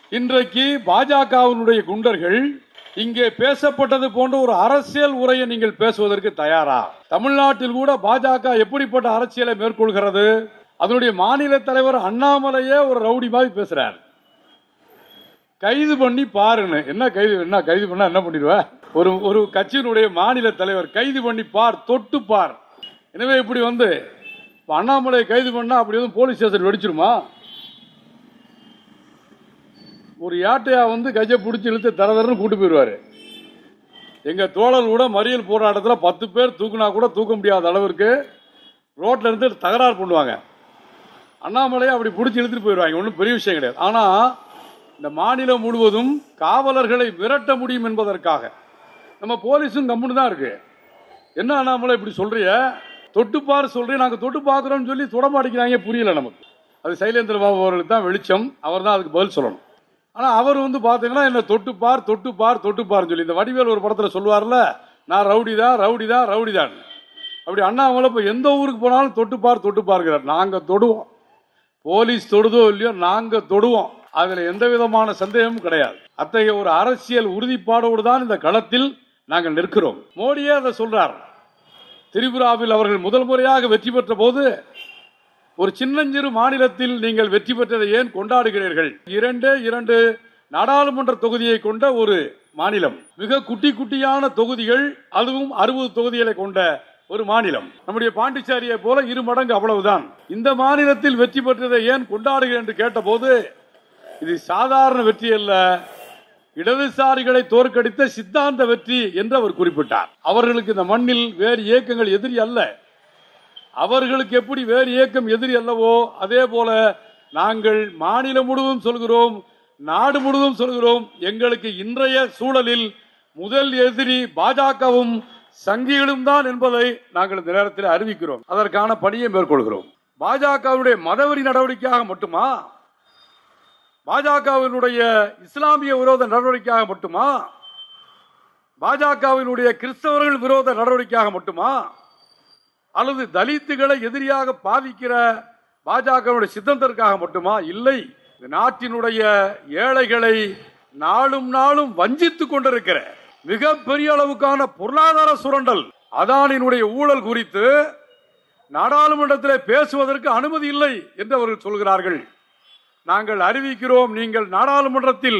இன்றைக்கு பாஜகவினுடைய குண்டர்கள் இங்கே பேசப்பட்டது போன்ற ஒரு அரசியல் உரையை நீங்கள் பேசுவதற்கு தயாரா தமிழ்நாட்டில் கூட பாஜக எப்படிப்பட்ட அரசியலை மேற்கொள்கிறது அதனுடைய மாநில தலைவர் அண்ணாமலையே ஒரு ரவுடி மாதிரி பேசுறார் கைது பண்ணி பாருன்னு என்ன கைது என்ன கைது பண்ணா என்ன பண்ணிடுவ ஒரு ஒரு கட்சியினுடைய மாநில தலைவர் கைது பண்ணி பார் தொட்டு பார் எனவே இப்படி வந்து இப்ப அண்ணாமலை கைது பண்ணா அப்படி எதுவும் போலீஸ் ஸ்டேஷன் வெடிச்சிருமா ஒரு யாட்டையா வந்து கையை பிடிச்சி இழுத்து தர தரன்னு கூட்டு போயிடுவாரு எங்க தோழர் கூட மறியல் போராட்டத்தில் பத்து பேர் தூக்குனா கூட தூக்க முடியாத அளவிற்கு ரோட்ல இருந்து தகராறு பண்ணுவாங்க அண்ணாமலையை அப்படி பிடிச்சி இழுத்துட்டு போயிடுவாங்க ஒன்றும் பெரிய விஷயம் கிடையாது ஆனா இந்த மாநிலம் முழுவதும் காவலர்களை விரட்ட முடியும் என்பதற்காக நம்ம போலீஸும் கம்முன்னு தான் இருக்கு என்ன அண்ணாமலை இப்படி சொல்றிய தொட்டுப்பார் சொல்றீங்க நாங்க தொட்டு பார்க்கறோம்னு சொல்லி தொடமாட்டிக்கிறாங்க புரியல நமக்கு அது சைலேந்திர பாபு அவர்களுக்கு தான் வெளிச்சம் அவர் தான் அதுக்கு பதில் சொல்லணும் ஆனா அவர் வந்து பாத்தீங்கன்னா என்ன தொட்டுப்பார் தொட்டுப்பார் தொட்டுப்பார்னு சொல்லி இந்த வடிவேல் ஒரு படத்துல சொல்லுவார்ல நான் ரவுடி தான் ரவுடி தான் ரவுடி தான் அப்படி அண்ணாமலை இப்போ எந்த ஊருக்கு போனாலும் தொட்டுப்பார் தொட்டுப்பாருங்கிறார் நாங்க தொடுவோம் போலீஸ் தொடுதோ இல்லையோ நாங்க தொடுவோம் அதுல எந்த விதமான சந்தேகமும் கிடையாது அத்தகைய ஒரு அரசியல் உறுதிப்பாடோடு தான் இந்த களத்தில் நாங்கள் நிற்கிறோம் மோடியே அதை சொல்றார் திரிபுராவில் அவர்கள் முதல் முறையாக வெற்றி பெற்ற போது ஒரு சின்னஞ்சிறு மாநிலத்தில் நீங்கள் வெற்றி பெற்றதை ஏன் கொண்டாடுகிறீர்கள் இரண்டே இரண்டு நாடாளுமன்ற தொகுதியை கொண்ட ஒரு மாநிலம் மிக குட்டி குட்டியான தொகுதிகள் அதுவும் அறுபது தொகுதிகளை கொண்ட ஒரு மாநிலம் நம்முடைய பாண்டிச்சேரியை போல இரு மடங்கு அவ்வளவுதான் இந்த மாநிலத்தில் வெற்றி பெற்றதை ஏன் கொண்டாடுகிறேன் என்று கேட்டபோது இது சாதாரண வெற்றி அல்ல இடதுசாரிகளை தோற்கடித்த சித்தாந்த வெற்றி என்று அவர் குறிப்பிட்டார் அவர்களுக்கு இந்த மண்ணில் வேறு இயக்கங்கள் எதிரி அல்ல அவர்களுக்கு எப்படி வேறு இயக்கம் எதிரி அல்லவோ அதே போல நாங்கள் மாநிலம் முழுவதும் சொல்கிறோம் நாடு முழுவதும் சொல்கிறோம் எங்களுக்கு இன்றைய சூழலில் முதல் எதிரி பாஜகவும் சங்கிகளும் தான் என்பதை நாங்கள் இந்த நேரத்தில் அறிவிக்கிறோம் அதற்கான பணியை மேற்கொள்கிறோம் பாஜகவுடைய மதவெறி நடவடிக்கையாக மட்டுமா பாஜகவினுடைய இஸ்லாமிய விரோத நடவடிக்கையாக மட்டுமா பாஜகவினுடைய கிறிஸ்தவர்கள் விரோத நடவடிக்கையாக மட்டுமா அல்லது தலித்துகளை எதிரியாக பாதிக்கிற பாஜகவுடைய சித்தத்திற்காக மட்டுமா இல்லை இந்த நாட்டினுடைய ஏழைகளை நாளும் நாளும் வஞ்சித்துக் கொண்டிருக்கிற மிக பெரிய அளவுக்கான பொருளாதார சுரண்டல் அதானினுடைய ஊழல் குறித்து நாடாளுமன்றத்தில் பேசுவதற்கு அனுமதி இல்லை என்று அவர்கள் சொல்கிறார்கள் நாங்கள் அறிவிக்கிறோம் நீங்கள் நாடாளுமன்றத்தில்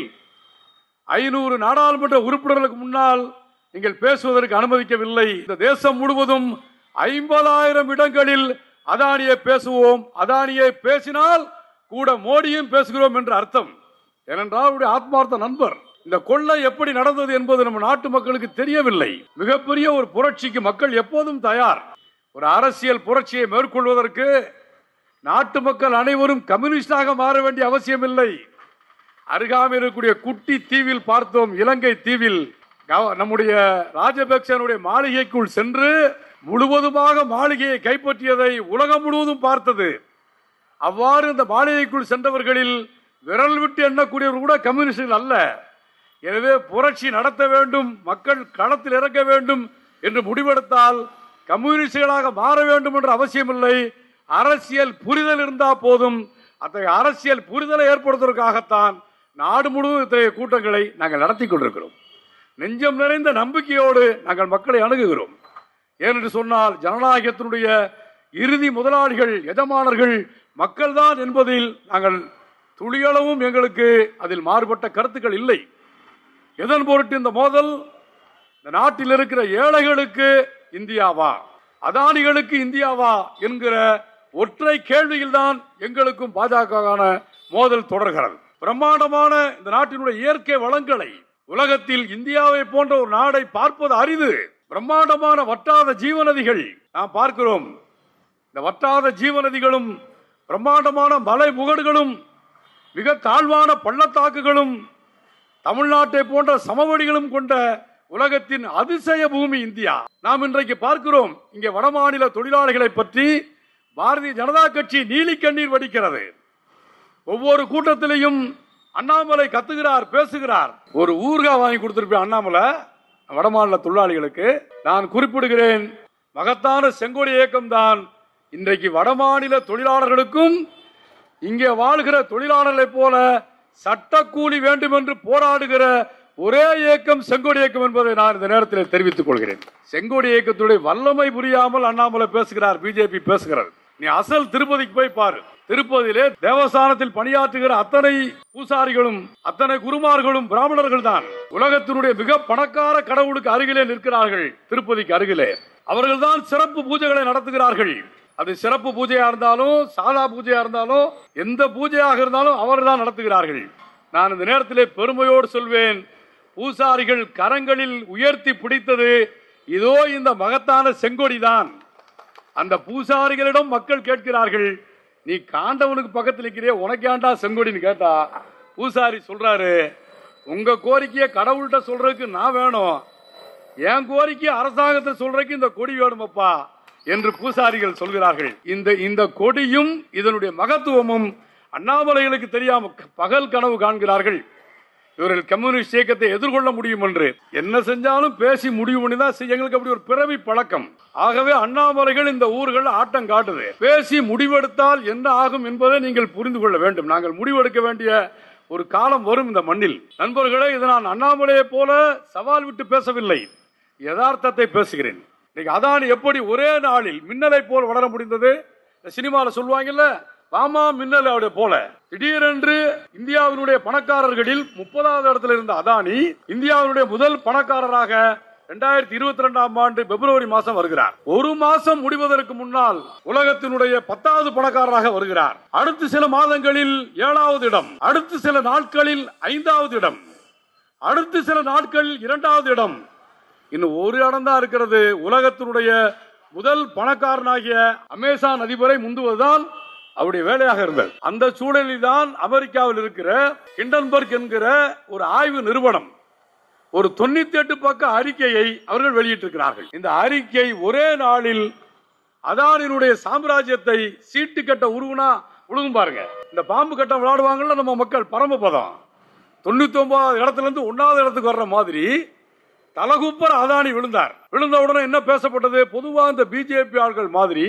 ஐநூறு நாடாளுமன்ற உறுப்பினர்களுக்கு முன்னால் நீங்கள் பேசுவதற்கு அனுமதிக்கவில்லை இந்த தேசம் முழுவதும் ஐம்பதாயிரம் இடங்களில் அதானியை பேசுவோம் அதானியை பேசினால் கூட மோடியும் பேசுகிறோம் என்று அர்த்தம் ஏனென்றால் அவருடைய ஆத்மார்த்த நண்பர் இந்த கொள்ளை எப்படி நடந்தது என்பது நம்ம நாட்டு மக்களுக்கு தெரியவில்லை மிகப்பெரிய ஒரு புரட்சிக்கு மக்கள் எப்போதும் தயார் ஒரு அரசியல் புரட்சியை மேற்கொள்வதற்கு நாட்டு மக்கள் அனைவரும் கம்யூனிஸ்டாக மாற வேண்டிய அவசியம் இல்லை அருகாமையில் இருக்கக்கூடிய குட்டி தீவில் பார்த்தோம் இலங்கை தீவில் கவ- நம்முடைய ராஜபக்சனுடைய மாளிகைக்குள் சென்று முழுவதுமாக மாளிகையை கைப்பற்றியதை உலகம் முழுவதும் பார்த்தது அவ்வாறு இந்த மாளிகைக்குள் சென்றவர்களில் விரல் விட்டு எண்ணக்கூடியவர் கூட கம்யூனிஸ்டுகள் அல்ல எனவே புரட்சி நடத்த வேண்டும் மக்கள் களத்தில் இறங்க வேண்டும் என்று முடிவெடுத்தால் கம்யூனிஸ்டுகளாக மாற வேண்டும் என்ற அவசியமில்லை அரசியல் புரிதல் இருந்தா போதும் அத்தகைய அரசியல் புரிதலை ஏற்படுத்துவதற்காகத்தான் நாடு முழுவதும் இத்தகைய கூட்டங்களை நாங்கள் நடத்தி கொண்டிருக்கிறோம் நெஞ்சம் நிறைந்த நம்பிக்கையோடு நாங்கள் மக்களை அணுகுகிறோம் ஏனென்று சொன்னால் ஜனநாயகத்தினுடைய இறுதி முதலாளிகள் எஜமானர்கள் மக்கள்தான் என்பதில் நாங்கள் துளியளவும் எங்களுக்கு அதில் மாறுபட்ட கருத்துக்கள் இல்லை எதன் பொருட்டு இந்த மோதல் இந்த நாட்டில் இருக்கிற ஏழைகளுக்கு இந்தியாவா அதானிகளுக்கு இந்தியாவா என்கிற ஒற்றை கேள்வியில்தான் எங்களுக்கும் பாஜகவான மோதல் தொடர்கிறது பிரம்மாண்டமான இந்த நாட்டினுடைய இயற்கை வளங்களை உலகத்தில் இந்தியாவை போன்ற ஒரு நாடை பார்ப்பது அரிது பிரம்மாண்டமான வட்டாத ஜீவநதிகள் நாம் பார்க்கிறோம் இந்த வட்டாத ஜீவநதிகளும் பிரம்மாண்டமான மலை முகடுகளும் மிக தாழ்வான பள்ளத்தாக்குகளும் தமிழ்நாட்டை போன்ற சமவெளிகளும் கொண்ட உலகத்தின் அதிசய பூமி இந்தியா நாம் இன்றைக்கு பார்க்கிறோம் இங்கே வடமாநில தொழிலாளிகளை பற்றி பாரதிய ஜனதா கட்சி நீலி கண்ணீர் வடிக்கிறது ஒவ்வொரு கூட்டத்திலையும் அண்ணாமலை கத்துகிறார் பேசுகிறார் ஒரு ஊர்கா வாங்கி கொடுத்திருப்பேன் அண்ணாமலை வடமாநில தொழிலாளிகளுக்கு நான் குறிப்பிடுகிறேன் மகத்தான செங்கோடி இயக்கம் தான் இன்றைக்கு வடமாநில தொழிலாளர்களுக்கும் இங்கே வாழ்கிற தொழிலாளர்களைப் போல சட்டக்கூலி வேண்டும் என்று போராடுகிற ஒரே இயக்கம் செங்கோடி இயக்கம் என்பதை நான் இந்த நேரத்தில் தெரிவித்துக் கொள்கிறேன் செங்கோடி இயக்கத்துடைய வல்லமை புரியாமல் அண்ணாமலை பேசுகிறார் பிஜேபி பேசுகிறார் நீ அசல் திருப்பதிக்கு போய் பாரு திருப்பதியிலே தேவஸ்தானத்தில் பணியாற்றுகிற அத்தனை பூசாரிகளும் அத்தனை குருமார்களும் பிராமணர்கள் தான் உலகத்தினுடைய மிக பணக்கார கடவுளுக்கு அருகிலே நிற்கிறார்கள் திருப்பதிக்கு அருகிலே அவர்கள் தான் சிறப்பு பூஜைகளை நடத்துகிறார்கள் அது சிறப்பு பூஜையா இருந்தாலும் சாதா பூஜையா இருந்தாலும் எந்த பூஜையாக இருந்தாலும் அவர்கள் தான் நடத்துகிறார்கள் நான் இந்த நேரத்திலே பெருமையோடு சொல்வேன் பூசாரிகள் கரங்களில் உயர்த்தி பிடித்தது இதோ இந்த மகத்தான செங்கொடி தான் அந்த பூசாரிகளிடம் மக்கள் கேட்கிறார்கள் நீ காண்டவனுக்கு பக்கத்தில் இருக்கிறே உனக்கேண்டா செங்கொடின்னு கேட்டா பூசாரி சொல்றாரு உங்க கோரிக்கையை கடவுள்கிட்ட சொல்றதுக்கு நான் வேணும் என் கோரிக்கை அரசாங்கத்தை சொல்றதுக்கு இந்த கொடி வேணுமப்பா என்று பூசாரிகள் சொல்கிறார்கள் இந்த இந்த கொடியும் இதனுடைய மகத்துவமும் அண்ணாமலைகளுக்கு தெரியாம பகல் கனவு காண்கிறார்கள் இவர்கள் கம்யூனிஸ்ட் இயக்கத்தை எதிர்கொள்ள முடியும் என்று என்ன செஞ்சாலும் பேசி முடிவு பண்ணி தான் செய்ய- எங்களுக்கு அப்படி ஒரு பிறவி பழக்கம் ஆகவே அண்ணாமலைகள் இந்த ஊர்கள் ஆட்டம் காட்டுது பேசி முடிவெடுத்தால் என்ன ஆகும் என்பதை நீங்கள் புரிந்து கொள்ள வேண்டும் நாங்கள் முடிவெடுக்க வேண்டிய ஒரு காலம் வரும் இந்த மண்ணில் நண்பர்களே இது நான் அண்ணாமலையை போல சவால் விட்டு பேசவில்லை யதார்த்தத்தை பேசுகிறேன் இன்னைக்கு அதானி எப்படி ஒரே நாளில் மின்னலை போல் வளர முடிந்தது இந்த சினிமால சொல்லுவாங்கல்ல வாமா மின்னல் அவருடைய போல திடீரென்று இந்தியாவினுடைய பணக்காரர்களில் முப்பதாவது இடத்துல இருந்த அதானி இந்தியாவினுடைய முதல் பணக்காரராக இரண்டாயிரத்தி இருபத்தி ரெண்டாம் ஆண்டு பிப்ரவரி மாசம் வருகிறார் ஒரு மாசம் முடிவதற்கு முன்னால் உலகத்தினுடைய பத்தாவது பணக்காரராக வருகிறார் அடுத்த சில மாதங்களில் ஏழாவது இடம் அடுத்த சில நாட்களில் ஐந்தாவது இடம் அடுத்த சில நாட்களில் இரண்டாவது இடம் இன்னும் ஒரு இடம் தான் இருக்கிறது உலகத்தினுடைய முதல் பணக்காரனாகிய அமேசான் அதிபரை முந்துவதுதான் அவருடைய வேலையாக இருந்தது அந்த சூழலில் தான் அமெரிக்காவில் இருக்கிற ஹிண்டன்பர்க் என்கிற ஒரு ஆய்வு நிறுவனம் ஒரு தொண்ணூத்தி எட்டு பக்க அறிக்கையை அவர்கள் வெளியிட்டிருக்கிறார்கள் இந்த அறிக்கை ஒரே நாளில் அதானினுடைய சாம்ராஜ்யத்தை சீட்டு கட்ட உருவுனா உழுகும் பாருங்க இந்த பாம்பு கட்டம் விளையாடுவாங்கல்ல நம்ம மக்கள் பரமபதம் தொண்ணூத்தி ஒன்பதாவது இடத்துல இருந்து ஒன்னாவது இடத்துக்கு வர்ற மாதிரி தலகுப்பர் அதானி விழுந்தார் விழுந்த உடனே என்ன பேசப்பட்டது பொதுவா இந்த பிஜேபி ஆள்கள் மாதிரி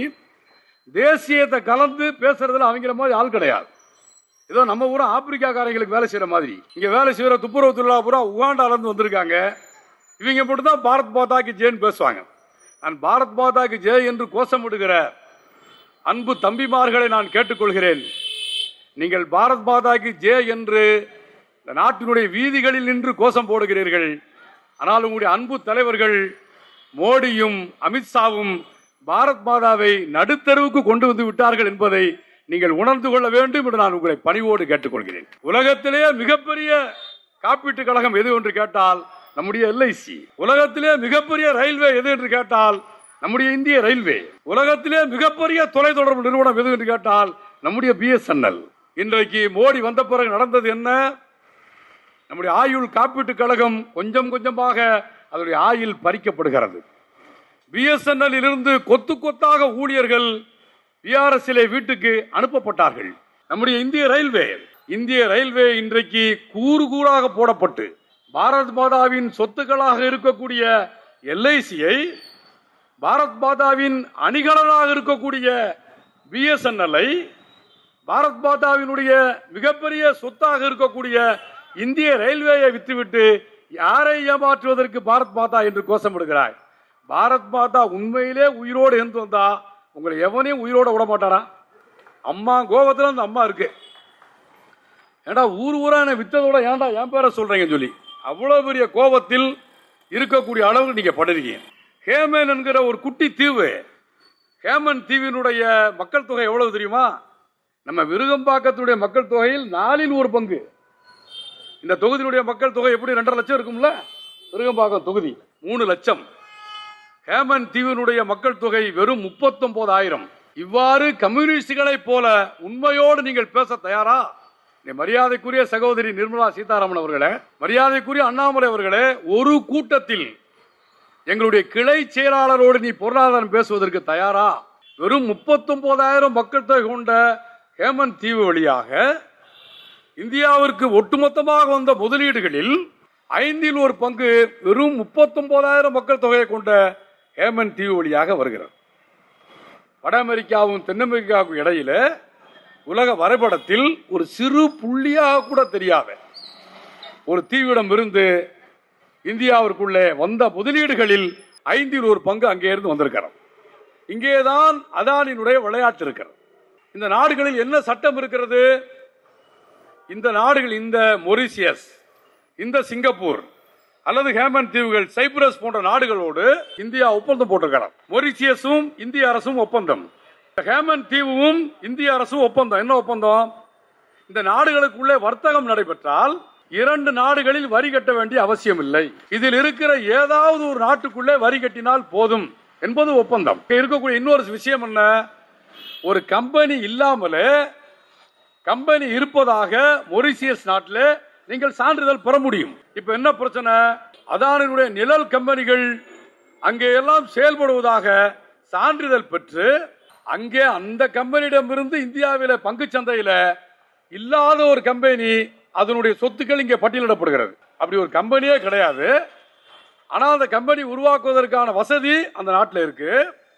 தேசியத்தை கலந்து பேசுறதுல அவங்கிற மாதிரி ஆள் கிடையாது ஏதோ நம்ம ஊரா ஆப்பிரிக்காக்காரங்களுக்கு வேலை செய்யற மாதிரி இங்க வேலை செய்யற துப்புரவு தொழிலா பூரா உகாண்டால இருந்து வந்திருக்காங்க இவங்க மட்டும் தான் பாரத் மாதாக்கு ஜெயன்னு பேசுவாங்க நான் பாரத் மாதாக்கு ஜெய் என்று கோஷமிடுகிற அன்பு தம்பிமார்களை நான் கேட்டுக்கொள்கிறேன் நீங்கள் பாரத் மாதாக்கு ஜெய் என்று இந்த நாட்டினுடைய வீதிகளில் நின்று கோஷம் போடுகிறீர்கள் ஆனால் உங்களுடைய அன்பு தலைவர்கள் மோடியும் அமித்ஷாவும் பாரத் மாதாவை நடுத்தருவுக்கு கொண்டு வந்து விட்டார்கள் என்பதை நீங்கள் உணர்ந்து கொள்ள வேண்டும் என்று நான் உங்களை பணிவோடு கேட்டுக்கொள்கிறேன் உலகத்திலேயே மிகப்பெரிய காப்பீட்டு கழகம் எது என்று கேட்டால் நம்முடைய எல்ஐசி உலகத்திலே மிகப்பெரிய ரயில்வே எது என்று கேட்டால் நம்முடைய இந்திய ரயில்வே உலகத்திலே மிகப்பெரிய தொலைத்தொடர்பு நிறுவனம் எது என்று கேட்டால் நம்முடைய பிஎஸ்என்எல் இன்றைக்கு மோடி வந்த பிறகு நடந்தது என்ன நம்முடைய ஆயுள் காப்பீட்டு கழகம் கொஞ்சம் கொஞ்சமாக அதனுடைய ஆயுள் பறிக்கப்படுகிறது பிஎஸ்என்எல் இருந்து கொத்து கொத்தாக ஊழியர்கள் பிஆர்எஸ்ல வீட்டுக்கு அனுப்பப்பட்டார்கள் நம்முடைய இந்திய ரயில்வே இந்திய ரயில்வே இன்றைக்கு கூறு கூறாக போடப்பட்டு பாரத் மாதாவின் சொத்துக்களாக இருக்கக்கூடிய எல்ஐசியை பாரத் மாதாவின் அணிகலனாக இருக்கக்கூடிய பிஎஸ்என்எல்ஐ பாரத் மாதாவினுடைய மிகப்பெரிய சொத்தாக இருக்கக்கூடிய இந்திய ரயில்வேயை விற்றுவிட்டு யாரை ஏமாற்றுவதற்கு பாரத் மாதா என்று கோஷமிடுகிறாய் பாரத் மாதா உண்மையிலே உயிரோடு இருந்து வந்தா உங்களை எவனையும் உயிரோட விட மாட்டாரா அம்மா கோபத்துல அந்த அம்மா இருக்கு ஏண்டா ஊர் ஊரா என்னை வித்ததோட ஏன்டா என் பேரை சொல்றீங்கன்னு சொல்லி அவ்வளவு பெரிய கோபத்தில் இருக்கக்கூடிய அளவுக்கு நீங்க படுறீங்க ஹேமன் என்கிற ஒரு குட்டி தீவு ஹேமன் தீவினுடைய மக்கள் தொகை எவ்வளவு தெரியுமா நம்ம விருகம்பாக்கத்துடைய மக்கள் தொகையில் நாலில் ஒரு பங்கு இந்த தொகுதியினுடைய மக்கள் தொகை எப்படி ரெண்டரை லட்சம் இருக்கும்ல விருகம்பாக்கம் தொகுதி மூணு லட்சம் ஹேமன் தீவினுடைய மக்கள் தொகை வெறும் முப்பத்தொன்பதாயிரம் இவ்வாறு கம்யூனிஸ்டுகளைப் போல உண்மையோடு நீங்கள் பேச தயாரா நீ மரியாதைக்குரிய சகோதரி நிர்மலா சீதாராமன் அவர்களே மரியாதைக்குரிய அண்ணாமலை அவர்களே ஒரு கூட்டத்தில் எங்களுடைய கிளை செயலாளரோடு நீ பொருளாதாரம் பேசுவதற்கு தயாரா வெறும் முப்பத்தொன்பதாயிரம் மக்கள் தொகை கொண்ட ஹேமந்த் தீவு வழியாக இந்தியாவிற்கு ஒட்டுமொத்தமாக வந்த முதலீடுகளில் ஐந்தில் ஒரு பங்கு வெறும் முப்பத்தொன்பதாயிரம் மக்கள் தொகையை கொண்ட ஹேமந்த் தீவு வழியாக வருகிறது வட அமெரிக்காவும் தென் அமெரிக்காவுக்கும் இடையில உலக வரைபடத்தில் ஒரு சிறு புள்ளியாக கூட தெரியாத ஒரு தீவிடம் இருந்து இந்தியாவிற்குள்ளே வந்த முதலீடுகளில் ஐந்தில் ஒரு பங்கு அங்கே இருந்து வந்திருக்கிறது இங்கேதான் அதானியினுடைய விளையாட்டு இருக்கிறது இந்த நாடுகளில் என்ன சட்டம் இருக்கிறது இந்த நாடுகள் இந்த மொரிசியஸ் இந்த சிங்கப்பூர் அல்லது ஹேமன் தீவுகள் சைப்ரஸ் போன்ற நாடுகளோடு இந்தியா ஒப்பந்தம் போட்டிருக்கிறார் மொரிசியஸும் இந்திய அரசும் ஒப்பந்தம் ஹேமன் தீவும் இந்திய அரசும் ஒப்பந்தம் என்ன ஒப்பந்தம் இந்த நாடுகளுக்குள்ளே வர்த்தகம் நடைபெற்றால் இரண்டு நாடுகளில் வரி கட்ட வேண்டிய அவசியம் இல்லை இதில் இருக்கிற ஏதாவது ஒரு நாட்டுக்குள்ளே வரி கட்டினால் போதும் என்பது ஒப்பந்தம் இங்க இருக்கக்கூடிய இன்னொரு விஷயம் என்ன ஒரு கம்பெனி இல்லாமலே கம்பெனி இருப்பதாக மொரிசியஸ் நாட்டில் நீங்கள் சான்றிதழ் பெற முடியும் இப்ப என்ன பிரச்சனை அதானினுடைய நிழல் கம்பெனிகள் அங்கே எல்லாம் செயல்படுவதாக சான்றிதழ் பெற்று அங்கே அந்த கம்பெனியிடமிருந்து இந்தியாவில பங்கு சந்தையில இல்லாத ஒரு கம்பெனி அதனுடைய சொத்துக்கள் இங்கே பட்டியலிடப்படுகிறது அப்படி ஒரு கம்பெனியே கிடையாது ஆனா அந்த கம்பெனி உருவாக்குவதற்கான வசதி அந்த நாட்டில் இருக்கு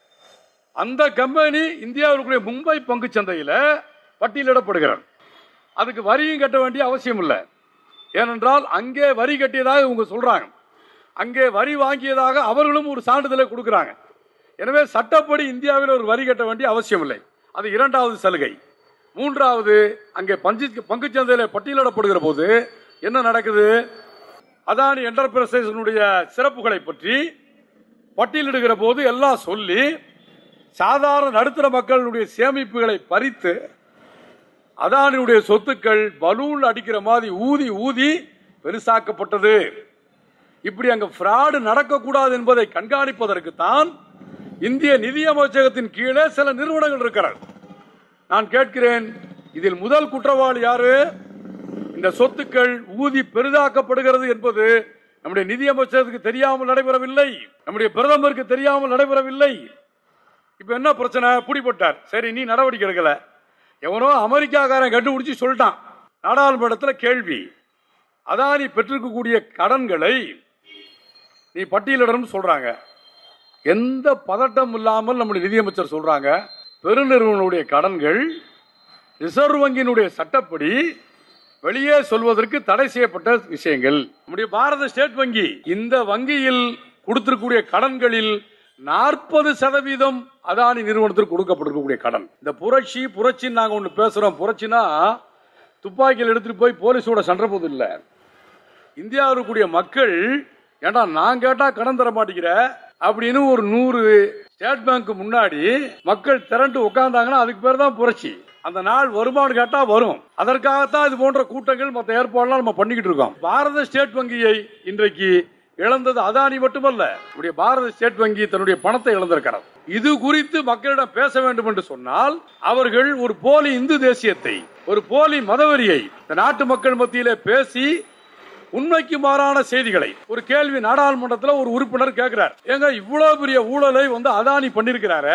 அந்த கம்பெனி இந்தியாவிற்குரிய மும்பை பங்கு சந்தையில பட்டியலிடப்படுகிறது அதுக்கு வரியும் கட்ட வேண்டிய அவசியம் இல்லை ஏனென்றால் அங்கே வரி கட்டியதாக இவங்க சொல்றாங்க அங்கே வரி வாங்கியதாக அவர்களும் ஒரு சான்றிதழை கொடுக்கிறாங்க எனவே சட்டப்படி இந்தியாவில் ஒரு வரி கட்ட வேண்டிய அவசியம் இல்லை அது இரண்டாவது சலுகை மூன்றாவது அங்கே பஞ்சு பங்குச்சந்தையில் பட்டியலிடப்படுகிற போது என்ன நடக்குது அதானி என்டர்பிரைசனுடைய சிறப்புகளை பற்றி பட்டியலிடுகிற போது எல்லாம் சொல்லி சாதாரண நடுத்தர மக்களுடைய சேமிப்புகளை பறித்து அதானியுடைய சொத்துக்கள் பலூன் அடிக்கிற மாதிரி ஊதி ஊதி பெருசாக்கப்பட்டது இப்படி அங்க ஃப்ராடு நடக்கக்கூடாது என்பதை கண்காணிப்பதற்கு தான் இந்திய நிதி அமைச்சகத்தின் கீழே சில நிறுவனங்கள் இருக்கிறது நான் கேட்கிறேன் இதில் முதல் குற்றவாளி யாரு இந்த சொத்துக்கள் ஊதி பெரிதாக்கப்படுகிறது என்பது நம்முடைய நிதி அமைச்சருக்கு தெரியாமல் நடைபெறவில்லை நம்முடைய பிரதமருக்கு தெரியாமல் நடைபெறவில்லை இப்ப என்ன பிரச்சனை பிடிபட்டார் சரி நீ நடவடிக்கை எடுக்கல எவனோ அமெரிக்காக்காரன் கண்டுபிடிச்சு சொல்லிட்டான் நாடாளுமன்றத்தில் கேள்வி அதானி பெற்றிருக்கக்கூடிய கடன்களை நீ பட்டியலிடணும்னு சொல்றாங்க எந்த பதட்டம் இல்லாமல் நம்முடைய நிதியமைச்சர் சொல்றாங்க பெருநிறுவனுடைய கடன்கள் ரிசர்வ் வங்கியினுடைய சட்டப்படி வெளியே சொல்வதற்கு தடை செய்யப்பட்ட விஷயங்கள் நம்முடைய பாரத ஸ்டேட் வங்கி இந்த வங்கியில் கொடுத்திருக்கக்கூடிய கடன்களில் நாற்பது சதவீதம் அதானி நிறுவனத்திற்கு கொடுக்கப்பட்டிருக்கக்கூடிய கடன் இந்த புரட்சி புரட்சின்னு நாங்க ஒண்ணு பேசுறோம் புரட்சினா துப்பாக்கியில் எடுத்துட்டு போய் போலீஸோட சண்டை போது இல்ல இந்தியாவில் இருக்கக்கூடிய மக்கள் ஏண்டா நான் கேட்டா கடன் தர மாட்டேங்கிற அப்படின்னு ஒரு நூறு ஸ்டேட் பேங்க் முன்னாடி மக்கள் திரண்டு உட்கார்ந்தாங்கன்னா அதுக்கு பேர் தான் புரட்சி அந்த நாள் வருமானு கேட்டா வரும் அதற்காகத்தான் இது போன்ற கூட்டங்கள் மற்ற ஏற்பாடுலாம் நம்ம பண்ணிக்கிட்டு இருக்கோம் பாரத ஸ்டேட் வங்கியை இன்றைக்கு இழந்தது அதானி மட்டுமல்ல நம்முடைய பாரத ஸ்டேட் வங்கி தன்னுடைய பணத்தை இழந்திருக்கிறது இது குறித்து மக்களிடம் பேச வேண்டும் என்று சொன்னால் அவர்கள் ஒரு போலி இந்து தேசியத்தை ஒரு போலி மதவெறியை இந்த நாட்டு மக்கள் மத்தியிலே பேசி உண்மைக்கு மாறான செய்திகளை ஒரு கேள்வி நாடாளுமன்றத்தில் ஒரு உறுப்பினர் கேட்கிறார் ஏங்க இவ்வளவு பெரிய ஊழலை வந்து அதானி பண்ணிருக்கிறாரு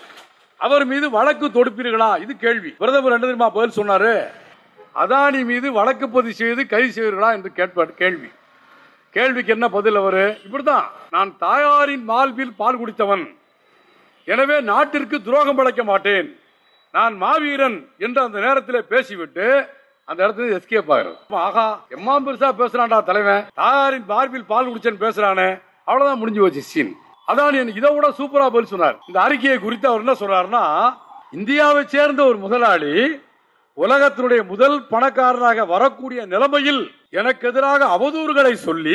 அவர் மீது வழக்கு தொடுப்பீர்களா இது கேள்வி பிரதமர் என்ன தெரியுமா பதில் சொன்னாரு அதானி மீது வழக்கு பதிவு செய்து கைது செய்வீர்களா என்று கேட்பார் கேள்வி கேள்விக்கு என்ன பதில் அவரு இப்படிதான் நான் தாயாரின் மால்பில் பால் குடித்தவன் எனவே நாட்டிற்கு துரோகம் படைக்க மாட்டேன் நான் மாவீரன் என்று அந்த நேரத்தில் பேசிவிட்டு அந்த இடத்துல எஸ்கேப் ஆகிறது ஆகா எம்மா பெருசா பேசுறான்டா தலைவன் தாயாரின் மார்பில் பால் குடிச்சேன்னு பேசுறானே அவ்வளவுதான் முடிஞ்சு போச்சு சீன் அதான் எனக்கு இதை விட சூப்பரா பதில் சொன்னார் இந்த அறிக்கையை குறித்து அவர் என்ன சொல்றாருன்னா இந்தியாவை சேர்ந்த ஒரு முதலாளி உலகத்தினுடைய முதல் பணக்காரராக வரக்கூடிய நிலைமையில் எனக்கு எதிராக அவதூறுகளை சொல்லி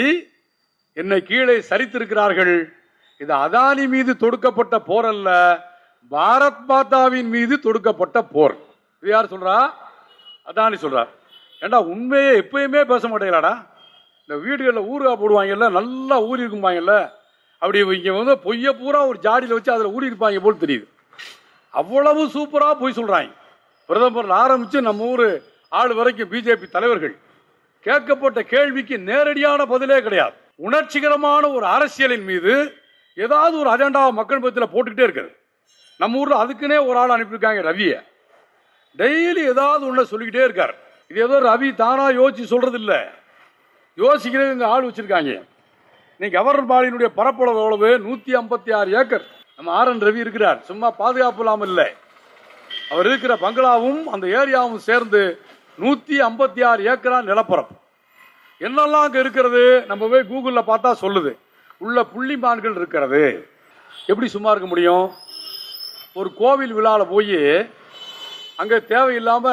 என்னை கீழே சரித்திருக்கிறார்கள் இது அதானி மீது தொடுக்கப்பட்ட போர் அல்ல பாரத் மாதாவின் மீது தொடுக்கப்பட்ட போர் இது யார் சொல்றா அதானி சொல்றார் ஏண்டா உண்மையே எப்பயுமே பேச மாட்டேங்கிறாடா இந்த வீடுகளில் ஊறுகா போடுவாங்கல்ல நல்லா ஊறி இருக்கும்பாங்கல்ல அப்படி இங்க வந்து பொய்ய பூரா ஒரு ஜாடியில் வச்சு அதில் ஊறி இருப்பாங்க போல் தெரியுது அவ்வளவு சூப்பரா போய் சொல்றாங்க பிரதமர் ஆரம்பிச்சு நம்ம ஊர் ஆள் வரைக்கும் பிஜேபி தலைவர்கள் கேட்கப்பட்ட கேள்விக்கு நேரடியான பதிலே கிடையாது உணர்ச்சிகரமான ஒரு அரசியலின் மீது ஏதாவது ஒரு அஜெண்டாவை மக்கள் மத்தியில் போட்டுக்கிட்டே இருக்குது நம்ம ஊர்ல அதுக்குன்னே ஒரு ஆள் அனுப்பியிருக்காங்க ரவியை டெய்லி ஏதாவது ஒண்ணு சொல்லிக்கிட்டே இருக்கார் இது ஏதோ ரவி தானா யோசிச்சு சொல்றது இல்ல யோசிக்கிறது இங்க ஆள் வச்சிருக்காங்க இன்னைக்கு கவர்னர் பாலியினுடைய பரப்பளவு எவ்வளவு நூத்தி ஐம்பத்தி ஆறு ஏக்கர் நம்ம ஆர் என் ரவி இருக்கிறார் சும்மா பாதுகாப்பு இல்லாமல் இல்லை அவர் இருக்கிற பங்களாவும் அந்த ஏரியாவும் சேர்ந்து நூத்தி ஐம்பத்தி ஆறு ஏக்கரா நிலப்பரப்பு என்னெல்லாம் அங்க இருக்கிறது நம்ம போய் கூகுள்ல பார்த்தா சொல்லுது உள்ள புள்ளிமான்கள் இருக்கிறது எப்படி சும்மா இருக்க முடியும் ஒரு கோவில் விழால போய் அங்க தேவையில்லாம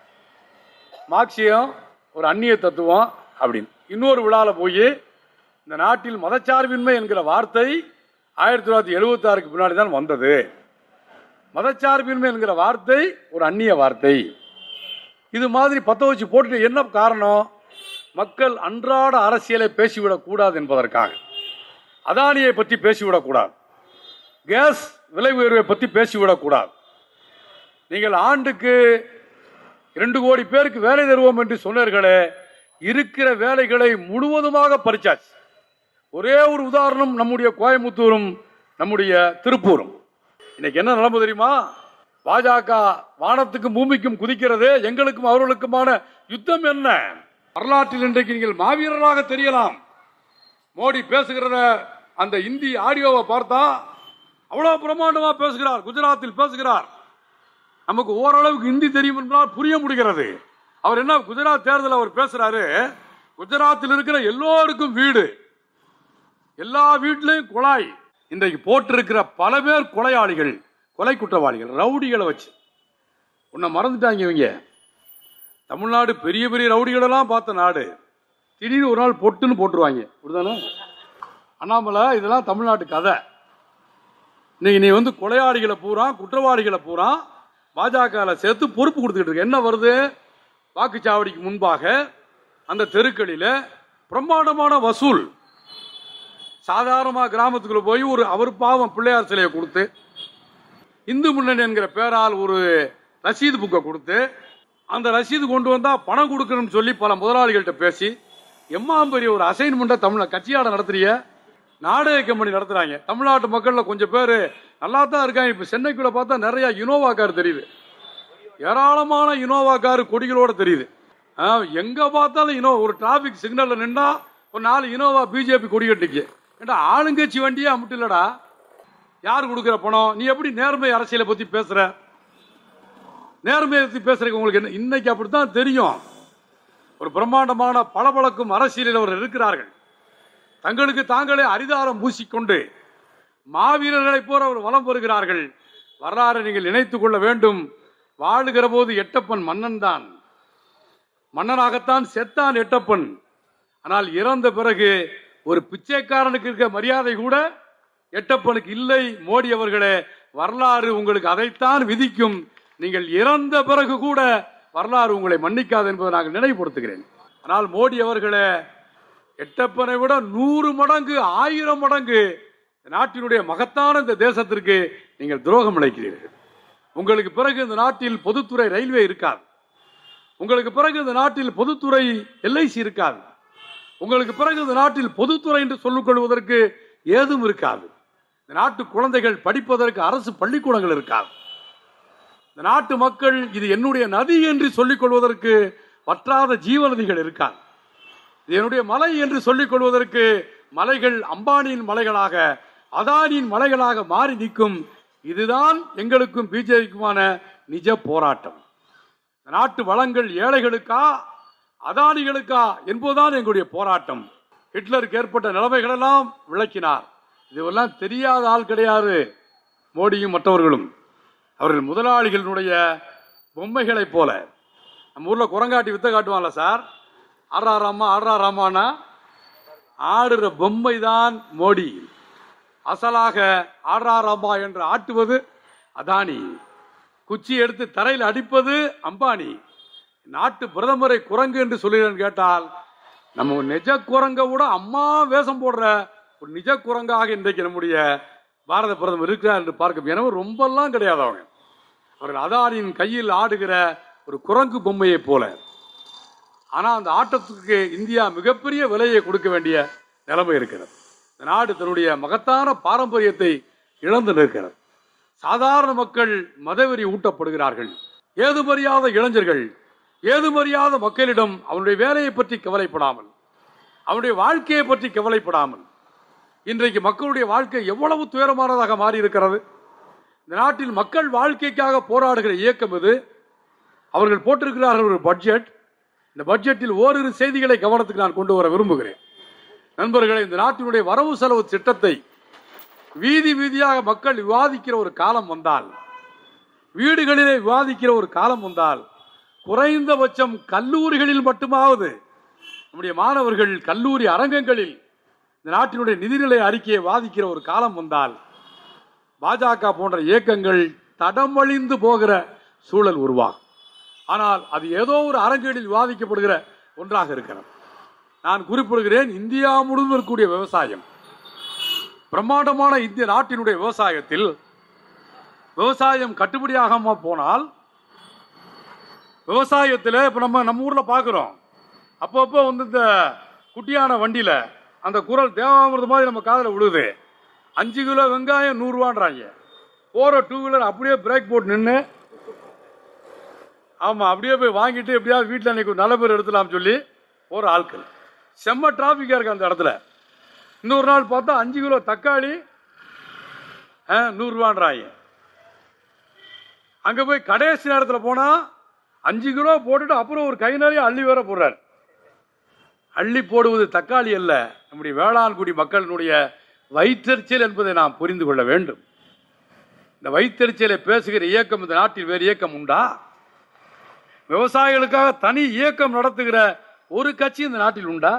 மார்க்சியம் ஒரு அந்நிய தத்துவம் அப்படின்னு இன்னொரு விழால போய் இந்த நாட்டில் மதச்சார்பின்மை என்கிற வார்த்தை ஆயிரத்தி தொள்ளாயிரத்தி எழுபத்தி ஆறுக்கு பின்னாடி தான் வந்தது மதச்சார்பின்மை என்கிற வார்த்தை ஒரு அந்நிய வார்த்தை இது மாதிரி பத்த வச்சு போட்டுட்டு என்ன காரணம் மக்கள் அன்றாட அரசியலை பேசிவிடக் கூடாது என்பதற்காக அதானியை பற்றி பேசிவிடக் கேஸ் விலை உயர்வை பற்றி பேசிவிடக் கூடாது நீங்கள் ஆண்டுக்கு இரண்டு கோடி பேருக்கு வேலை தருவோம் என்று சொன்னீர்களே இருக்கிற வேலைகளை முழுவதுமாக பறிச்சாச்சு ஒரே ஒரு உதாரணம் நம்முடைய கோயம்புத்தூரும் நம்முடைய திருப்பூரும் இன்னைக்கு என்ன நிலைமை தெரியுமா பாஜக வானத்துக்கும் பூமிக்கும் குதிக்கிறது எங்களுக்கும் அவர்களுக்குமான யுத்தம் என்ன வரலாற்றில் இன்றைக்கு நீங்கள் மாவீரராக தெரியலாம் மோடி பேசுகிறத அந்த இந்தி ஆடியோவை பார்த்தா அவ்வளவு பிரம்மாண்டமா பேசுகிறார் குஜராத்தில் பேசுகிறார் நமக்கு ஓரளவுக்கு ஹிந்தி தெரியும் என்றால் புரிய முடிகிறது அவர் என்ன குஜராத் தேர்தல் அவர் பேசுறாரு குஜராத்தில் இருக்கிற எல்லோருக்கும் வீடு எல்லா வீட்லயும் குழாய் இன்றைக்கு போட்டிருக்கிற பல பேர் கொலையாளிகள் கொலை குற்றவாளிகள் ரவுடிகளை வச்சு உன்னை மறந்துட்டாங்க இவங்க தமிழ்நாடு பெரிய பெரிய ரவுடிகளெல்லாம் பார்த்த நாடு திடீர்னு ஒரு நாள் பொட்டுன்னு போட்டுருவாங்க இப்படிதானே அண்ணாமலை இதெல்லாம் தமிழ்நாட்டு கதை இன்னைக்கு நீ வந்து கொலையாளிகளை பூரா குற்றவாளிகளை பூரா பாஜக சேர்த்து பொறுப்பு கொடுத்துக்கிட்டு இருக்க என்ன வருது வாக்குச்சாவடிக்கு முன்பாக அந்த தெருக்களில பிரம்மாண்டமான வசூல் சாதாரணமா கிராமத்துக்குள்ள போய் ஒரு அவர் பாவம் பிள்ளையார் சிலையை கொடுத்து இந்து முன்னணி என்கிற பேரால் ஒரு ரசீது புக்கை கொடுத்து அந்த ரசீது கொண்டு வந்தா பணம் கொடுக்கணும்னு சொல்லி பல முதலாளிகள்கிட்ட பேசி எம்மாம்பெரிய ஒரு அசைன்மெண்ட்டை தமிழ் கட்சியாட நடத்துறிய நாடக கம்பெனி நடத்துறாங்க தமிழ்நாட்டு மக்கள்ல கொஞ்சம் பேர் நல்லா தான் இருக்காங்க இப்ப சென்னைக்குள்ள பார்த்தா நிறைய இனோவா கார் தெரியுது ஏராளமான இனோவா கார் கொடிகளோட தெரியுது ஆ, எங்க பார்த்தாலும் இனோ ஒரு டிராபிக் சிக்னல்ல நின்னா ஒரு நாலு இனோவா பிஜேபி கொடி கட்டிக்கு ஏண்டா ஆளுங்கட்சி வண்டியே அமுட்டு இல்லடா யார் கொடுக்குற பணம் நீ எப்படி நேர்மை அரசியலை பத்தி பேசுற நேர்மையை பத்தி பேசுறதுக்கு உங்களுக்கு என்ன இன்னைக்கு அப்படித்தான் தெரியும் ஒரு பிரம்மாண்டமான பளபளக்கும் அரசியலில் அவர் இருக்கிறார்கள் தங்களுக்கு தாங்களே அரிதாரம் பூசிக்கொண்டு மாவீரர்களைப் போல அவர் வலம் வருகிறார்கள் வரலாறு நீங்கள் நினைத்துக் கொள்ள வேண்டும் வாழுகிற போது எட்டப்பன் மன்னன் தான் மன்னனாகத்தான் செத்தான் எட்டப்பன் ஆனால் இறந்த பிறகு ஒரு பிச்சைக்காரனுக்கு இருக்க மரியாதை கூட எட்டப்பனுக்கு இல்லை மோடி அவர்களே வரலாறு உங்களுக்கு அதைத்தான் விதிக்கும் நீங்கள் இறந்த பிறகு கூட வரலாறு உங்களை மன்னிக்காது என்பதை நாங்கள் நினைவுபடுத்துகிறேன் ஆனால் மோடி அவர்களே எட்டப்பனை விட நூறு மடங்கு ஆயிரம் மடங்கு இந்த நாட்டினுடைய மகத்தான இந்த தேசத்திற்கு நீங்கள் துரோகம் இழைக்கிறீர்கள் உங்களுக்கு பிறகு இந்த நாட்டில் பொதுத்துறை ரயில்வே இருக்காது உங்களுக்கு பிறகு இந்த நாட்டில் பொதுத்துறை எல்ஐசி இருக்காது உங்களுக்கு பிறகு இந்த நாட்டில் பொதுத்துறை என்று சொல்லிக் கொள்வதற்கு ஏதும் இருக்காது இந்த நாட்டு குழந்தைகள் படிப்பதற்கு அரசு பள்ளிக்கூடங்கள் இருக்காது இந்த நாட்டு மக்கள் இது என்னுடைய நதி என்று சொல்லிக் கொள்வதற்கு வற்றாத ஜீவநதிகள் இருக்காது இது என்னுடைய மலை என்று சொல்லிக் கொள்வதற்கு மலைகள் அம்பானியின் மலைகளாக அதானியின் மலைகளாக மாறி நிற்கும் இதுதான் எங்களுக்கும் பிஜேபிக்குமான நிஜ போராட்டம் இந்த நாட்டு வளங்கள் ஏழைகளுக்கா அதானிகளுக்கா என்பதுதான் எங்களுடைய போராட்டம் ஹிட்லருக்கு ஏற்பட்ட நிலைமைகளெல்லாம் விளக்கினார் இதுவெல்லாம் தெரியாத ஆள் கிடையாது மோடியும் மற்றவர்களும் அவர்கள் முதலாளிகளினுடைய பொம்மைகளைப் போல நம்ம ஊர்ல குரங்காட்டி வித்த காட்டுவான்ல சார் ஆடுறா ராமா ஆடுறா ராமானா ஆடுற பொம்மை தான் மோடி அசலாக ஆடுறா ராமா என்று ஆட்டுவது அதானி குச்சி எடுத்து தரையில் அடிப்பது அம்பானி நாட்டு பிரதமரை குரங்கு என்று சொல்லுகிறேன் கேட்டால் நம்ம ஒரு நிஜ குரங்க விட அம்மா வேஷம் போடுற ஒரு நிஜ குரங்காக இன்றைக்கு நம்முடைய பாரத பிரதமர் இருக்கிறார் என்று பார்க்க எனவே ரொம்பலாம் கிடையாது அவங்க அவர்கள் அதானியின் கையில் ஆடுகிற ஒரு குரங்கு பொம்மையைப் போல ஆனா அந்த ஆட்டத்துக்கு இந்தியா மிகப்பெரிய விலையை கொடுக்க வேண்டிய நிலைமை இருக்கிறது இந்த நாடு தன்னுடைய மகத்தான பாரம்பரியத்தை இழந்து நிற்கிறது சாதாரண மக்கள் மதவெறி ஊட்டப்படுகிறார்கள் ஏதுமறியாத இளைஞர்கள் ஏதுமறியாத மக்களிடம் அவனுடைய வேலையை பற்றி கவலைப்படாமல் அவனுடைய வாழ்க்கையை பற்றி கவலைப்படாமல் இன்றைக்கு மக்களுடைய வாழ்க்கை எவ்வளவு துயரமானதாக மாறி இருக்கிறது இந்த நாட்டில் மக்கள் வாழ்க்கைக்காக போராடுகிற இயக்கம் இது அவர்கள் போட்டிருக்கிறார்கள் ஒரு பட்ஜெட் இந்த பட்ஜெட்டில் ஓரிரு செய்திகளை கவனத்துக்கு நான் கொண்டு வர விரும்புகிறேன் நண்பர்களே இந்த நாட்டினுடைய வரவு செலவு திட்டத்தை வீதி வீதியாக மக்கள் விவாதிக்கிற ஒரு காலம் வந்தால் வீடுகளிலே விவாதிக்கிற ஒரு காலம் வந்தால் குறைந்தபட்சம் கல்லூரிகளில் மட்டுமாவது நம்முடைய மாணவர்கள் கல்லூரி அரங்கங்களில் இந்த நாட்டினுடைய நிதிநிலை அறிக்கையை வாதிக்கிற ஒரு காலம் வந்தால் பாஜக போன்ற இயக்கங்கள் தடமழிந்து போகிற சூழல் உருவாகும் ஆனால் அது ஏதோ ஒரு அரங்குகளில் விவாதிக்கப்படுகிற ஒன்றாக இருக்கிறது நான் குறிப்பிடுகிறேன் இந்தியா முழுவதும் இருக்கக்கூடிய விவசாயம் பிரம்மாண்டமான இந்திய நாட்டினுடைய விவசாயத்தில் விவசாயம் கட்டுப்படியாகாம போனால் விவசாயத்தில் இப்போ நம்ம நம்ம ஊரில் பார்க்குறோம் அப்பப்போ வந்து இந்த குட்டியான வண்டியில் அந்த குரல் தேவாமிரத மாதிரி நம்ம காதில் விழுது அஞ்சு கிலோ வெங்காயம் நூறுரூவான்றாங்க போகிற டூ வீலர் அப்படியே பிரேக் போட்டு நின்று ஆமாம் அப்படியே போய் வாங்கிட்டு எப்படியாவது வீட்டில் அன்னைக்கு ஒரு நல்ல பேர் எடுத்துலாம் சொல்லி போகிற ஆட்கள் செம்ம டிராஃபிக்காக இருக்கு அந்த இடத்துல இன்னொரு நாள் பார்த்தா அஞ்சு கிலோ தக்காளி ஆ, நூறுரூவான்றாங்க அங்கே போய் கடைசி நேரத்தில் போனால் அஞ்சு கிலோ போட்டுட்டு அப்புறம் ஒரு கை நிறைய அள்ளி வேற போடுறார் அள்ளி போடுவது தக்காளி அல்ல நம்முடைய வேளாண்குடி மக்களினுடைய வயிற்றெரிச்சல் என்பதை நாம் புரிந்து கொள்ள வேண்டும் இந்த வயிற்றெரிச்சலை பேசுகிற இயக்கம் இந்த நாட்டில் வேறு இயக்கம் உண்டா விவசாயிகளுக்காக தனி இயக்கம் நடத்துகிற ஒரு கட்சி இந்த நாட்டில் உண்டா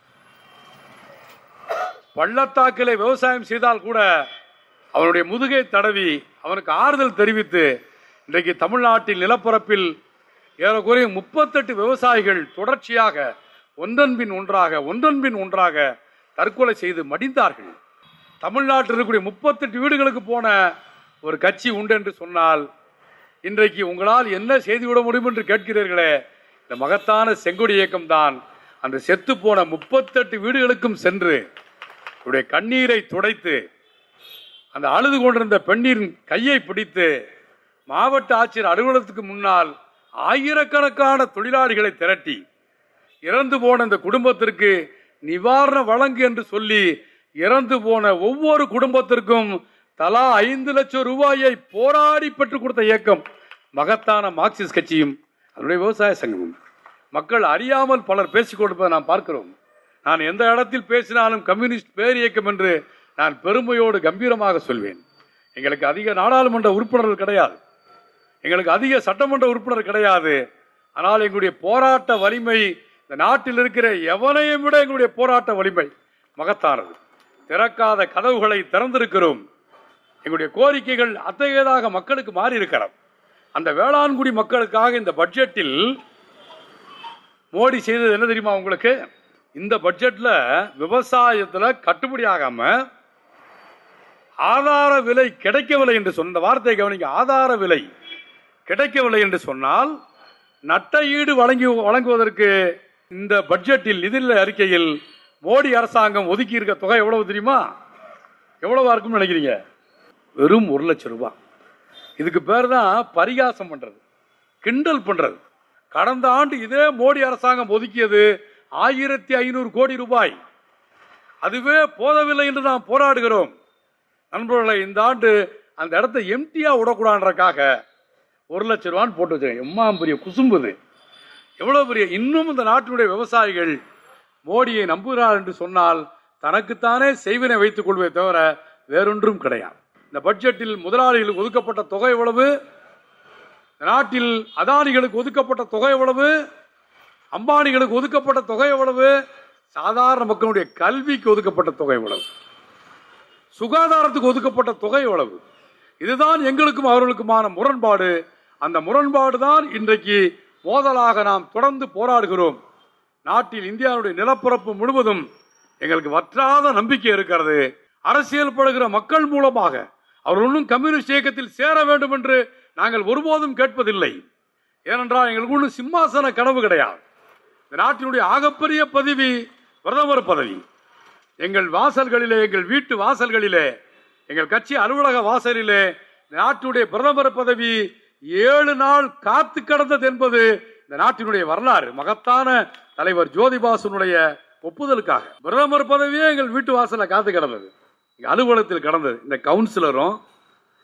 பள்ளத்தாக்கிலே விவசாயம் செய்தால் கூட அவனுடைய முதுகை தடவி அவனுக்கு ஆறுதல் தெரிவித்து இன்றைக்கு தமிழ்நாட்டில் நிலப்பரப்பில் ஏறக்குறைய முப்பத்தெட்டு விவசாயிகள் தொடர்ச்சியாக ஒன்றன் பின் ஒன்றாக ஒன்றன் பின் ஒன்றாக தற்கொலை செய்து மடிந்தார்கள் தமிழ்நாட்டில் இருக்கக்கூடிய முப்பத்தெட்டு வீடுகளுக்கு போன ஒரு கட்சி உண்டு என்று சொன்னால் இன்றைக்கு உங்களால் என்ன செய்துவிட முடியும் என்று கேட்கிறீர்களே இந்த மகத்தான செங்கொடி இயக்கம்தான் அந்த செத்து போன முப்பத்தெட்டு வீடுகளுக்கும் சென்று அவருடைய கண்ணீரை துடைத்து அந்த அழுது கொண்டிருந்த பெண்ணின் கையை பிடித்து மாவட்ட ஆட்சியர் அலுவலகத்துக்கு முன்னால் ஆயிரக்கணக்கான தொழிலாளிகளை திரட்டி இறந்து போன இந்த குடும்பத்திற்கு நிவாரணம் வழங்கு என்று சொல்லி இறந்து போன ஒவ்வொரு குடும்பத்திற்கும் தலா ஐந்து லட்சம் ரூபாயை போராடி பெற்றுக் கொடுத்த இயக்கம் மகத்தான மார்க்சிஸ்ட் கட்சியும் அதனுடைய விவசாய சங்கமும் மக்கள் அறியாமல் பலர் பேசிக் கொடுப்பதை நாம் பார்க்கிறோம் நான் எந்த இடத்தில் பேசினாலும் கம்யூனிஸ்ட் பேர் இயக்கம் என்று நான் பெருமையோடு கம்பீரமாக சொல்வேன் எங்களுக்கு அதிக நாடாளுமன்ற உறுப்பினர்கள் கிடையாது எங்களுக்கு அதிக சட்டமன்ற உறுப்பினர் கிடையாது ஆனால் எங்களுடைய போராட்ட வலிமை இந்த நாட்டில் இருக்கிற எவனையும் விட எங்களுடைய போராட்ட வலிமை மகத்தானது திறக்காத கதவுகளை திறந்திருக்கிறோம் எங்களுடைய கோரிக்கைகள் அத்தகையதாக மக்களுக்கு மாறி இருக்கிறது அந்த வேளாண்குடி மக்களுக்காக இந்த பட்ஜெட்டில் மோடி செய்தது என்ன தெரியுமா உங்களுக்கு இந்த பட்ஜெட்ல விவசாயத்துல கட்டுப்படி ஆகாம ஆதார விலை கிடைக்கவில்லை என்று சொன்ன இந்த வார்த்தையை கவனிங்க ஆதார விலை கிடைக்கவில்லை என்று சொன்னால் நட்ட ஈடு வழங்கி வழங்குவதற்கு இந்த பட்ஜெட்டில் நிதிநிலை அறிக்கையில் மோடி அரசாங்கம் ஒதுக்கி இருக்க தொகை எவ்வளவு தெரியுமா எவ்வளவா இருக்கும்னு நினைக்கிறீங்க வெறும் ஒரு லட்சம் ரூபாய் இதுக்கு பேர் தான் பரிகாசம் பண்றது கிண்டல் பண்றது கடந்த ஆண்டு இதே மோடி அரசாங்கம் ஒதுக்கியது ஆயிரத்தி ஐநூறு கோடி ரூபாய் அதுவே போதவில்லை என்று நாம் போராடுகிறோம் நண்பர்களை இந்த ஆண்டு அந்த இடத்த எம்டியா விடக்கூடாதுன்றக்காக ஒரு லட்சம் ரூபான்னு போட்டு வச்சிருக்கேன் எம்மா பெரிய குசும்புது எவ்வளவு பெரிய இன்னும் இந்த நாட்டினுடைய விவசாயிகள் மோடியை நம்புகிறார் என்று சொன்னால் தனக்குத்தானே செய்வினை வைத்துக் கொள்வதை தவிர வேறொன்றும் கிடையாது இந்த பட்ஜெட்டில் முதலாளிகளுக்கு ஒதுக்கப்பட்ட தொகை எவ்வளவு இந்த நாட்டில் அதானிகளுக்கு ஒதுக்கப்பட்ட தொகை எவ்வளவு அம்பானிகளுக்கு ஒதுக்கப்பட்ட தொகை எவ்வளவு சாதாரண மக்களுடைய கல்விக்கு ஒதுக்கப்பட்ட தொகை எவ்வளவு சுகாதாரத்துக்கு ஒதுக்கப்பட்ட தொகை எவ்வளவு இதுதான் எங்களுக்கும் அவர்களுக்குமான முரண்பாடு அந்த முரண்பாடு தான் இன்றைக்கு மோதலாக நாம் தொடர்ந்து போராடுகிறோம் நாட்டில் இந்தியாவுடைய நிலப்பரப்பு முழுவதும் எங்களுக்கு வற்றாத நம்பிக்கை இருக்கிறது அரசியல் படுகிற மக்கள் மூலமாக அவர் ஒன்றும் கம்யூனிஸ்ட் இயக்கத்தில் சேர வேண்டும் என்று நாங்கள் ஒருபோதும் கேட்பதில்லை ஏனென்றால் எங்களுக்கு ஒன்றும் சிம்மாசன கனவு கிடையாது இந்த நாட்டினுடைய ஆகப்பெரிய பதவி பிரதமர் பதவி எங்கள் வாசல்களிலே எங்கள் வீட்டு வாசல்களிலே எங்கள் கட்சி அலுவலக வாசலிலே நாட்டுடைய பிரதமர் பதவி ஏழு நாள் காத்து கிடந்தது என்பது இந்த நாட்டினுடைய வரலாறு மகத்தான தலைவர் ஜோதிபாசுனுடைய ஒப்புதலுக்காக பிரதமர் பதவியே எங்கள் வீட்டு வாசல்ல காத்து கிடந்தது எங்க அலுவலகத்தில் கிடந்தது இந்த கவுன்சிலரும்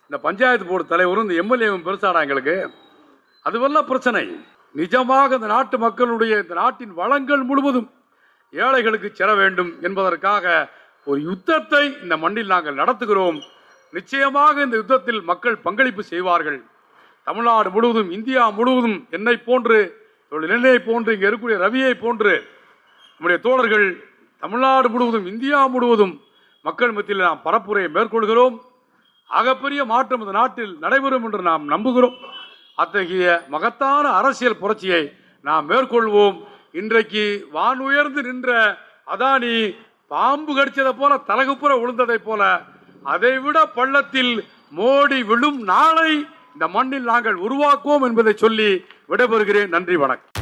இந்த பஞ்சாயத்து போர்டு தலைவரும் இந்த எம்எல்ஏவும் பெருசாடா எங்களுக்கு அதுவெல்லாம் பிரச்சனை நிஜமாக இந்த நாட்டு மக்களுடைய இந்த நாட்டின் வளங்கள் முழுவதும் ஏழைகளுக்கு செர வேண்டும் என்பதற்காக ஒரு யுத்தத்தை இந்த மண்ணில் நாங்கள் நடத்துகிறோம் நிச்சயமாக இந்த யுத்தத்தில் மக்கள் பங்களிப்பு செய்வார்கள் தமிழ்நாடு முழுவதும் இந்தியா முழுவதும் என்னை போன்று என்னை போன்று இங்கே இருக்கக்கூடிய ரவியை போன்று நம்முடைய தோழர்கள் தமிழ்நாடு முழுவதும் இந்தியா முழுவதும் மக்கள் மத்தியில் நாம் பரப்புரையை மேற்கொள்கிறோம் ஆகப்பெரிய மாற்றம் இந்த நாட்டில் நடைபெறும் என்று நாம் நம்புகிறோம் அத்தகைய மகத்தான அரசியல் புரட்சியை நாம் மேற்கொள்வோம் இன்றைக்கு வான் உயர்ந்து நின்ற அதானி பாம்பு கடிச்சதை போல தலகுப்புற விழுந்ததை போல அதைவிட பள்ளத்தில் மோடி விழும் நாளை இந்த மண்ணில் நாங்கள் உருவாக்குவோம் என்பதை சொல்லி விடைபெறுகிறேன் நன்றி வணக்கம்